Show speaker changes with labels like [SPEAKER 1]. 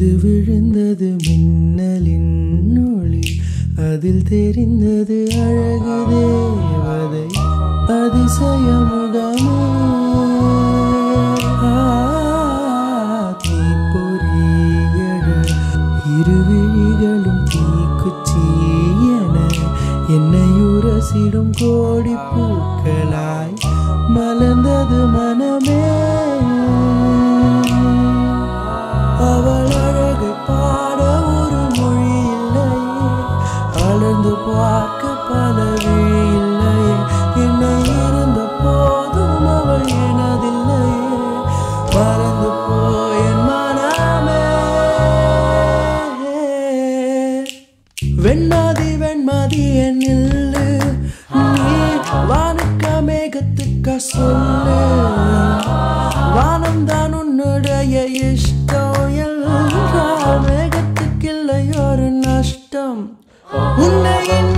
[SPEAKER 1] வந்து விழுந்தது மின்னலின் ஒளி அதில் தெரிந்தது அழகு தேவதை அதிசய முகமே ஆ, தீப்பொறியழ இருவிழிகளும் தீக்குச்சி என என்னை உரசிடும் கோடி பூக்களாய் மலர்ந்தது மனமே அவள் அழகை பாட ஒரு மொழி இல்லையே அளந்து பார்க்க பல விழி இல்லையே என்னை இருந்த போதும் அவள் எனதில்லையே மறந்து போய் என் மனமே வெண்மதி வெண்மதி என் நில்லு நீ வானுக்க மேகத்துக்க சொல்லு வானம் தான் உன்னுடைய இஷ்டம் என்றால் மேகத்துக்கு இல்லை ஒரு நஷ்டம் உன்னை என்